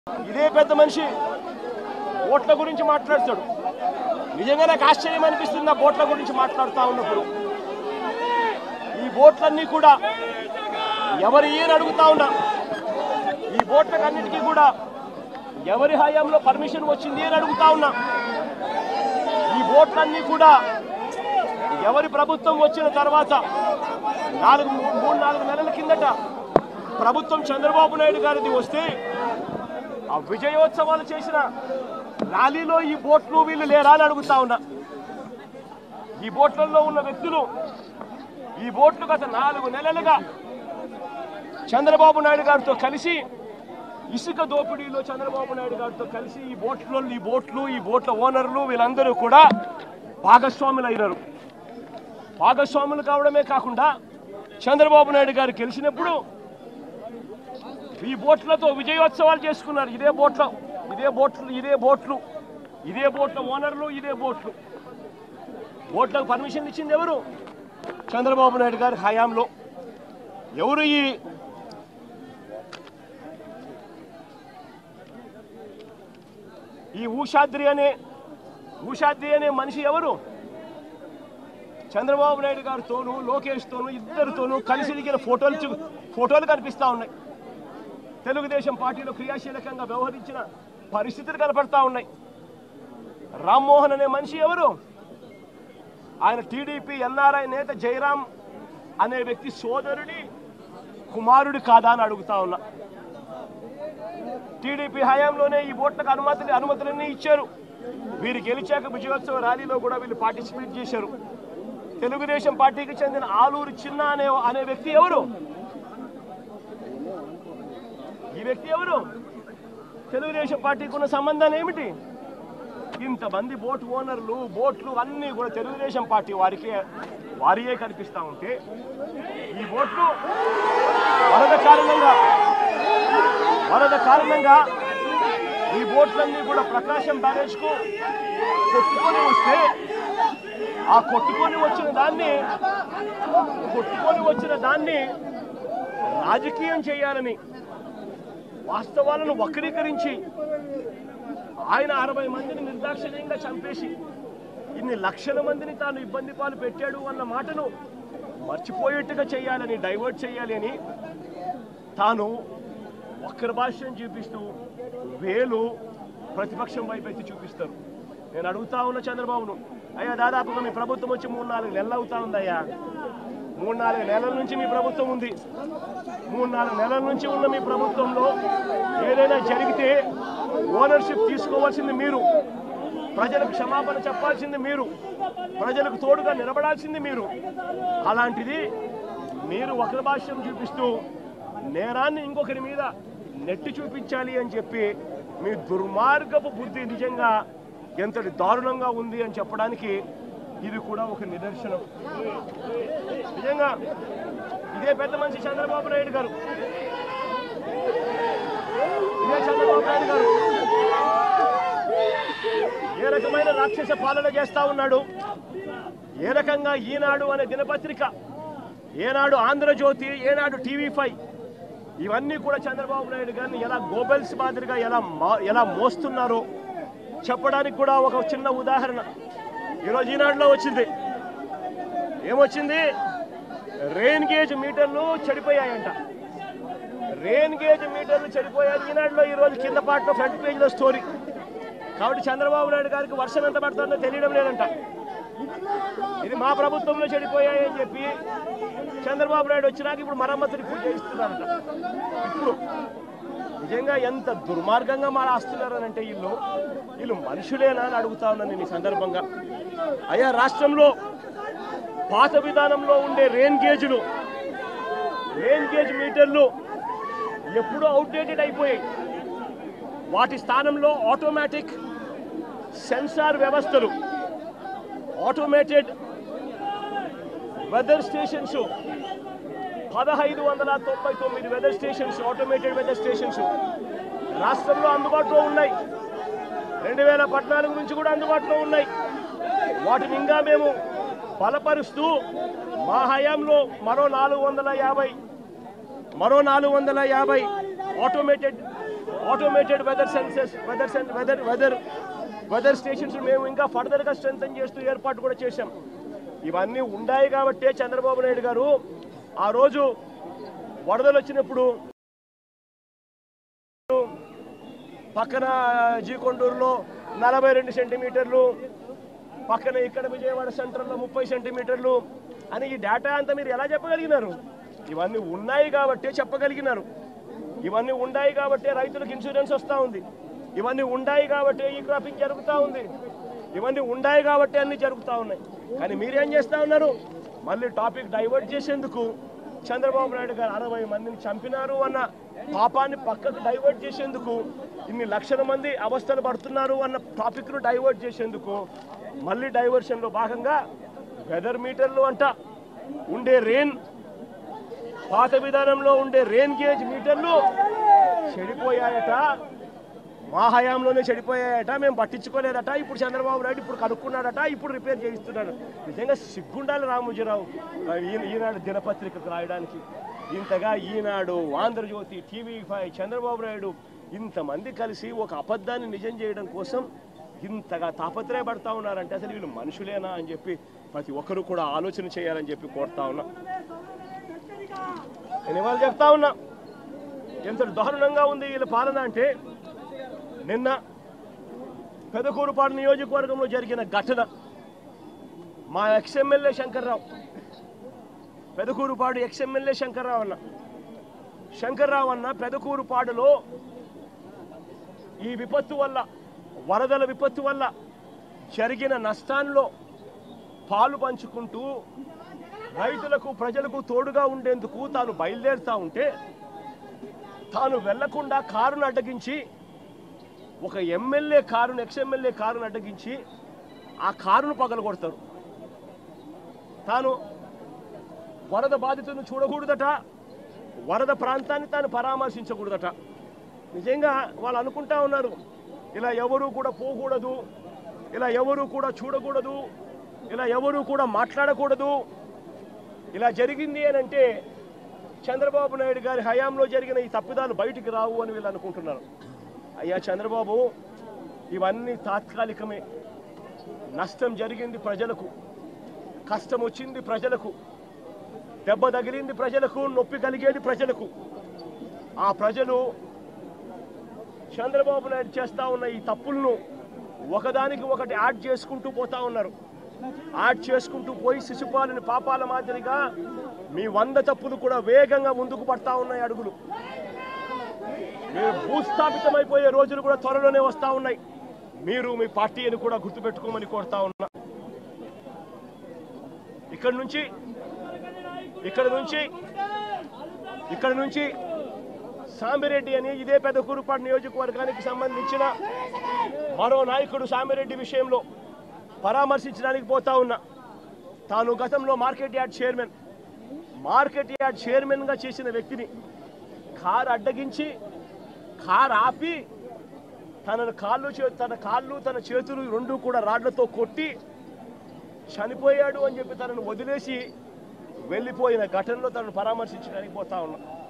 ఇదే పెద్ద మనిషి ఓట్ల గురించి మాట్లాడతాడు నిజంగా నాకు ఆశ్చర్యం అనిపిస్తుంది ఆ బోట్ల గురించి మాట్లాడుతూ ఉన్నప్పుడు ఈ బోట్లన్నీ కూడా ఎవరి ఏని అడుగుతా ఉన్నా ఈ బోట్లకు అన్నిటికీ కూడా ఎవరి హయాంలో పర్మిషన్ వచ్చింది అని అడుగుతా ఉన్నా ఈ బోట్లన్నీ కూడా ఎవరి ప్రభుత్వం వచ్చిన తర్వాత నాలుగు మూ- మూడు నాలుగు నెలల కిందట ప్రభుత్వం చంద్రబాబు నాయుడు గారిది వస్తే ఆ విజయోత్సవాలు చేసిన ర్యాలీలో ఈ బోట్లు వీళ్ళు లేరా అని అడుగుతా ఉన్నా ఈ బోట్లలో ఉన్న వ్యక్తులు ఈ బోట్లు గత నాలుగు నెలలుగా చంద్రబాబు నాయుడు గారితో కలిసి ఇసుక దోపిడీలో చంద్రబాబు నాయుడు గారితో కలిసి ఈ బోట్లో ఈ బోట్లు ఈ బోట్ల ఓనర్లు వీళ్ళందరూ కూడా భాగస్వాములు అయినారు భాగస్వాములు కావడమే కాకుండా చంద్రబాబు నాయుడు గారు గెలిచినప్పుడు ఈ బోట్లతో విజయోత్సవాలు చేసుకున్నారు ఇదే బోట్ల ఇదే బోట్లు ఇదే బోట్లు ఇదే బోట్ల ఓనర్లు ఇదే బోట్లు బోట్లకు పర్మిషన్ ఇచ్చింది ఎవరు చంద్రబాబు నాయుడు గారి హయాంలో ఎవరు ఈ ఈ ఊషాద్రి అనే ఊషాద్రి అనే మనిషి ఎవరు చంద్రబాబు నాయుడు గారితోనూ లోకేష్ తోనూ ఇద్దరితోనూ కలిసి దిగిన ఫోటోలు చూ- ఫోటోలు కనిపిస్తా ఉన్నాయి తెలుగుదేశం పార్టీలో క్రియాశీలకంగా వ్యవహరించిన పరిస్థితులు కనపడతా ఉన్నాయి రామ్మోహన్ అనే మనిషి ఎవరు ఆయన టీడీపీ ఎన్ఆర్ఐ నేత జయరాం అనే వ్యక్తి సోదరుడి కుమారుడు కాదా అని అడుగుతా ఉన్నా టీడీపీ హయాంలోనే ఈ ఓట్లకు అనుమతులు అనుమతులన్నీ ఇచ్చారు వీరు గెలిచాక విజయోత్సవ ర్యాలీలో కూడా వీళ్ళు పార్టిసిపేట్ చేశారు తెలుగుదేశం పార్టీకి చెందిన ఆలూరు చిన్న అనే అనే వ్యక్తి ఎవరు ఈ వ్యక్తి ఎవరు తెలుగుదేశం పార్టీకి ఉన్న సంబంధాలు ఏమిటి ఇంతమంది బోట్ ఓనర్లు బోట్లు అన్నీ కూడా తెలుగుదేశం పార్టీ వారికే వారియే కనిపిస్తా ఉంటే ఈ బోట్లు వరద కారణంగా వరద కారణంగా ఈ బోట్లన్నీ కూడా ప్రకాశం బ్యారేజ్ కు కొట్టుకొని వస్తే ఆ కొట్టుకొని వచ్చిన దాన్ని కొట్టుకొని వచ్చిన దాన్ని రాజకీయం చేయాలని వాస్తవాలను వక్రీకరించి ఆయన అరవై మందిని నిర్దాక్షిణ్యంగా చంపేసి ఇన్ని లక్షల మందిని తాను ఇబ్బంది పాలు పెట్టాడు అన్న మాటను మర్చిపోయేట్టుగా చేయాలని డైవర్ట్ చేయాలి అని తాను వక్ర భాష్యం చూపిస్తూ వేలు ప్రతిపక్షం వైపు ఎత్తి చూపిస్తారు నేను అడుగుతా ఉన్న చంద్రబాబును అయ్యా దాదాపుగా మీ ప్రభుత్వం వచ్చి మూడు నాలుగు నెలలు అవుతా ఉందయ్యా మూడు నాలుగు నెలల నుంచి మీ ప్రభుత్వం ఉంది మూడు నాలుగు నెలల నుంచి ఉన్న మీ ప్రభుత్వంలో ఏదైనా జరిగితే ఓనర్షిప్ తీసుకోవాల్సింది మీరు ప్రజలకు క్షమాపణ చెప్పాల్సింది మీరు ప్రజలకు తోడుగా నిలబడాల్సింది మీరు అలాంటిది మీరు వక్ర భాష్యం చూపిస్తూ నేరాన్ని ఇంకొకరి మీద నెట్టి చూపించాలి అని చెప్పి మీ దుర్మార్గపు బుద్ధి నిజంగా ఎంతటి దారుణంగా ఉంది అని చెప్పడానికి ఇది కూడా ఒక నిదర్శనం నిజంగా ఇదే పెద్ద మనిషి చంద్రబాబు నాయుడు గారు ఇదే చంద్రబాబు నాయుడు గారు ఏ రకమైన రాక్షస పాలన చేస్తా ఉన్నాడు ఏ రకంగా ఈనాడు అనే దినపత్రిక ఏనాడు ఆంధ్రజ్యోతి ఏనాడు టీవీ ఫైవ్ ఇవన్నీ కూడా చంద్రబాబు నాయుడు గారిని ఎలా గోబెల్స్ మాదిరిగా ఎలా మా ఎలా మోస్తున్నారో చెప్పడానికి కూడా ఒక చిన్న ఉదాహరణ ఈరోజు ఈనాడులో వచ్చింది ఏమొచ్చింది రెయిన్ గేజ్ మీటర్లు చెడిపోయాయంట రెయిన్ గేజ్ మీటర్లు చెడిపోయాయి ఈనాడులో ఈరోజు కింద పాటలో ఫ్రంట్ పేజ్లో స్టోరీ కాబట్టి చంద్రబాబు నాయుడు గారికి వర్షం ఎంత పడుతుందో తెలియడం లేదంట ఇది మా ప్రభుత్వంలో చెడిపోయాయి అని చెప్పి చంద్రబాబు నాయుడు వచ్చినాక ఇప్పుడు మరమ్మతులు పూజ చేయిస్తున్నారంట ఇప్పుడు నిజంగా ఎంత దుర్మార్గంగా మారాస్తున్నారనంటే వీళ్ళు వీళ్ళు మనుషులేనా అని అడుగుతా ఉన్నాను నేను ఈ సందర్భంగా అయ్యా రాష్ట్రంలో పాత విధానంలో ఉండే రెయిన్ గేజ్లు రెయిన్ గేజ్ మీటర్లు ఎప్పుడూ అవుట్డేటెడ్ అయిపోయాయి వాటి స్థానంలో ఆటోమేటిక్ సెన్సార్ వ్యవస్థలు ఆటోమేటెడ్ వెదర్ స్టేషన్స్ పదహైదు వందల తొంభై తొమ్మిది weather stations automated weather stations రాష్ట్రంలో అందుబాటులో ఉన్నాయి రెండు వేల పద్నాలుగు నుంచి కూడా అందుబాటులో ఉన్నాయి వాటిని ఇంకా మేము బలపరుస్తూ మా హయాంలో మరో నాలుగు వందల యాభై మరో నాలుగు వందల యాభై automated automated weather senses weather సెన్ వెదర్ వెదర్ వెదర్ స్టేషన్స్ మేము ఇంకా ఫర్దర్గా స్ట్రెంగ్ చేస్తూ ఏర్పాటు కూడా చేశాం ఇవన్నీ ఉన్నాయి కాబట్టే చంద్రబాబు నాయుడు గారు ఆ రోజు వరదలు వచ్చినప్పుడు పక్కన జీకొండూరులో నలభై రెండు సెంటీమీటర్లు పక్కన ఇక్కడ విజయవాడ సెంటర్లో ముప్పై సెంటీమీటర్లు అని ఈ డేటా అంతా మీరు ఎలా చెప్పగలిగినారు ఇవన్నీ ఉన్నాయి కాబట్టే చెప్పగలిగినారు ఇవన్నీ ఉన్నాయి కాబట్టే రైతులకు ఇన్సూరెన్స్ వస్తూ ఉంది ఇవన్నీ ఉన్నాయి కాబట్టే ఈ క్రాపింగ్ జరుగుతూ ఉంది ఇవన్నీ ఉన్నాయి కాబట్టి అన్ని జరుగుతూ ఉన్నాయి కానీ మీరేం చేస్తా ఉన్నారు మళ్ళీ టాపిక్ డైవర్ట్ చేసేందుకు చంద్రబాబు నాయుడు గారు అరవై మందిని చంపినారు అన్న పాపాన్ని పక్కకు డైవర్ట్ చేసేందుకు ఇన్ని లక్షల మంది అవస్థలు పడుతున్నారు అన్న టాపిక్ను డైవర్ట్ చేసేందుకు మళ్ళీ డైవర్షన్లో భాగంగా వెదర్ మీటర్లు అంట ఉండే రెయిన్ పాత విధానంలో ఉండే రెయిన్ గేజ్ మీటర్లు చెడిపోయాయట మా హయాంలోనే చెడిపోయాయట మేము పట్టించుకోలేదట ఇప్పుడు చంద్రబాబు నాయుడు ఇప్పుడు కనుక్కున్నాడట ఇప్పుడు రిపేర్ చేయిస్తున్నాడు నిజంగా సిగ్గుండాలి రామోజీరావు ఆ, ఈ- ఈనాడు దినపత్రికకు రాయడానికి ఇంతగా ఈనాడు ఆంధ్రజ్యోతి టీవీ ఫైవ్ చంద్రబాబు నాయుడు ఇంతమంది కలిసి ఒక అబద్ధాన్ని నిజం చేయడం కోసం ఇంతగా తాపత్రయపడతా ఉన్నారంటే అసలు వీళ్ళు మనుషులేనా అని చెప్పి ప్రతి ఒక్కరూ కూడా ఆలోచన చేయాలని చెప్పి కోరుతా ఉన్నా నేను ఇవాళ చెప్తా ఉన్నా ఎంత దారుణంగా ఉంది వీళ్ళ పాలన అంటే నిన్న పెదకూరుపాడు నియోజకవర్గంలో జరిగిన ఘటన మా ఎక్స్ఎమ్మెల్యే శంకర్రావు పెదకూరుపాడు ఎక్స్ఎమ్మెల్యే శంకర్రావు అన్న శంకర్రావు అన్న పెదకూరుపాడులో ఈ విపత్తు వల్ల వరదల విపత్తు వల్ల జరిగిన నష్టాల్లో పాలు పంచుకుంటూ రైతులకు ప్రజలకు తోడుగా ఉండేందుకు తాను బయలుదేరుతా ఉంటే తాను వెళ్లకుండా కారును అడ్డగించి ఒక ఎమ్మెల్యే కారును ఎక్స్ ఎమ్మెల్యే కారును అడ్డగించి ఆ కారును పగలగొడతారు తాను వరద బాధితులను చూడకూడదట వరద ప్రాంతాన్ని తాను పరామర్శించకూడదట నిజంగా వాళ్ళు అనుకుంటా ఉన్నారు ఇలా ఎవరు కూడా పోకూడదు ఇలా ఎవరు కూడా చూడకూడదు ఇలా ఎవరు కూడా మాట్లాడకూడదు ఇలా జరిగింది అని అంటే చంద్రబాబు నాయుడు గారి హయాంలో జరిగిన ఈ తప్పిదాలు బయటికి రావు అని వీళ్ళు అనుకుంటున్నారు అయ్యా చంద్రబాబు ఇవన్నీ తాత్కాలికమే నష్టం జరిగింది ప్రజలకు కష్టం వచ్చింది ప్రజలకు దెబ్బ తగిలింది ప్రజలకు నొప్పి కలిగేది ప్రజలకు ఆ ప్రజలు చంద్రబాబు నాయుడు చేస్తా ఉన్న ఈ తప్పులను ఒకదానికి ఒకటి యాడ్ చేసుకుంటూ పోతా ఉన్నారు యాడ్ చేసుకుంటూ పోయి శిశుపాలని పాపాల మాదిరిగా మీ వంద తప్పులు కూడా వేగంగా ముందుకు పడతా ఉన్నాయి అడుగులు మీరు భూస్థాపితమైపోయే రోజులు కూడా త్వరలోనే వస్తా ఉన్నాయి మీరు మీ పార్టీని కూడా గుర్తుపెట్టుకోమని కోరుతా ఉన్నా ఇక్కడ నుంచి ఇక్కడ నుంచి ఇక్కడ నుంచి సాంబిరెడ్డి అని ఇదే పెద్ద కూరుపాడు నియోజకవర్గానికి సంబంధించిన మరో నాయకుడు సాంబిరెడ్డి విషయంలో పరామర్శించడానికి పోతా ఉన్నా తాను గతంలో market yard chairman market yard చైర్మన్గా చేసిన వ్యక్తిని కారు అడ్డగించి కారు ఆపి తన కాళ్ళు చే- తన కాళ్ళు తన చేతులు రెండు కూడా రాడ్లతో కొట్టి చనిపోయాడు అని చెప్పి తనను వదిలేసి వెళ్ళిపోయిన ఘటనలో తనను పరామర్శించడానికి పోతా ఉన్నా